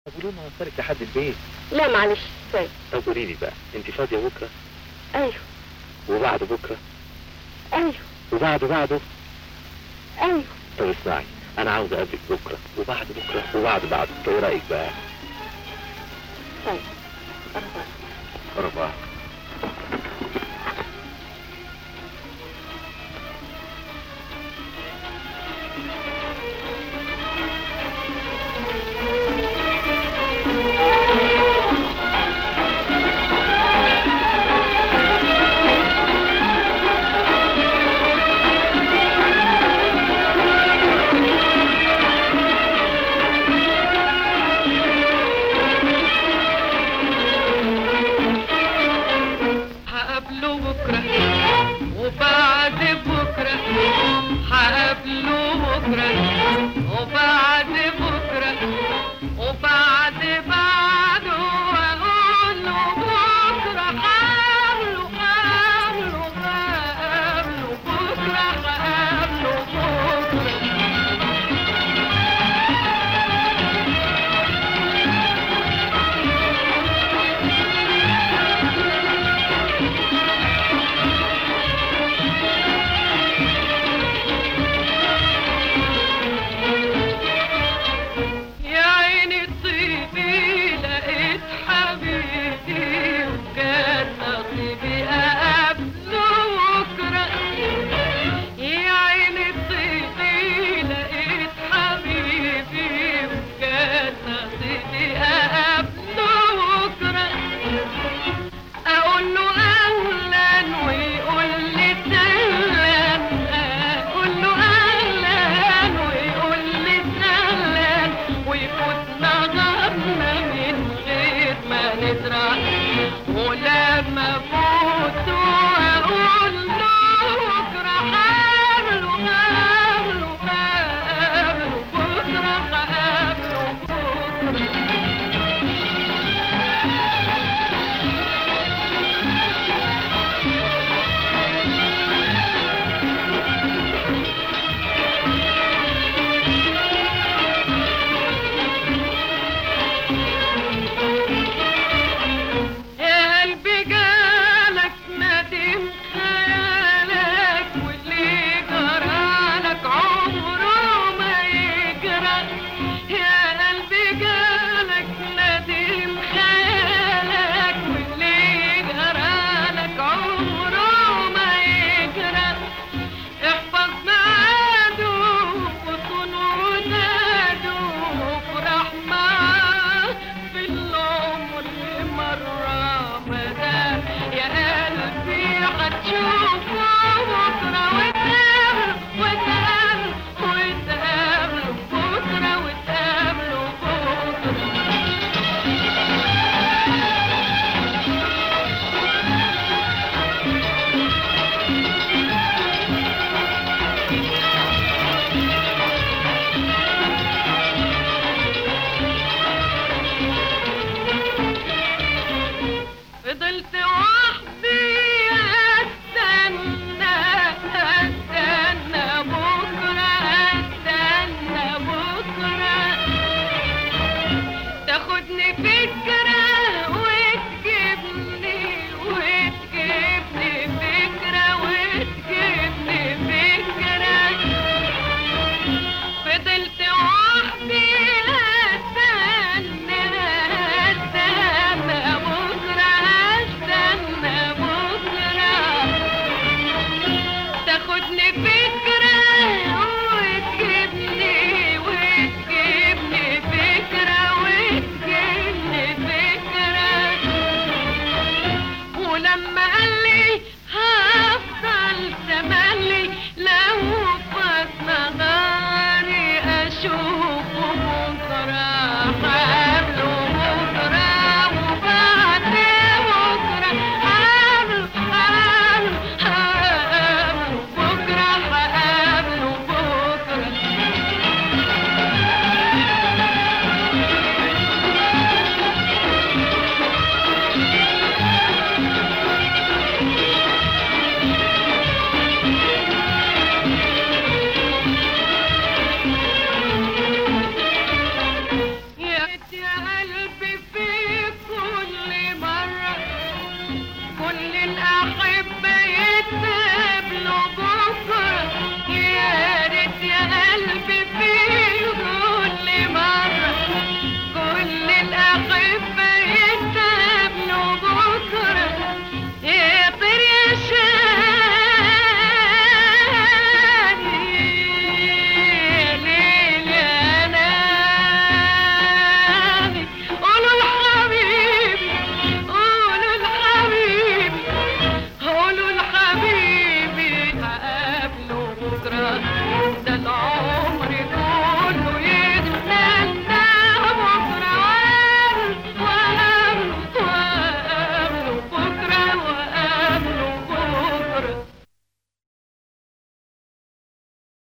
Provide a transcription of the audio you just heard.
طب وليه ما وصلك لحد البيت لا معلش طيب طب قولي لي بقى انت فاضيه بكره ايوه وبعد بكره ايوه وبعد بعده ايوه طب اسمعي انا عاوز اقابلك بكره وبعد بكره وبعد بعده ايه رايك بقى طيب أربعة أربعة هقابله بكرة وبعد بكرة هقابله بكرة وبعد بكرة وبعد بعده واقول له بكرة هقابله هقابله هقابله بكرة هقابله بكرة يا عيني طيبي لقيت حبيبي وكان نصيبي أقابله بكرة يا عيني طيبي لقيت حبيبي وكان نصيبي أقابله بكرة أقول له أهلا ويقول لي سهلا أقول له أهلا ويقول لي سهلا ويفوتنا غمنا من غير ما ندرع ولما فوته أقول له بكرة قابله قابله قابله بكرة قابله بكرة يا قلبي جالك ندم خيالك واللي جرالك عمره ما يجرى يا قلبي جالك ندم خيالك واللي جرالك عمره ما يجرى احفظ ميعاده وصون وداده وافرح معاه في العمر مرة مدام يا قلبي هتشوفه بكرة وتقابله وتقابله وتقابله بكرة وتقابله بكرة فضلت وحدي استنى استنى بكره استنى بكره تاخدني فكره وتجيبني وتجيبني فكره وتجيبني فكره فضلت وحدي استنى استنى بكره استنى بكره تاخدني فكره وتجيبني وتجيبني فكره وتجيبني قلبي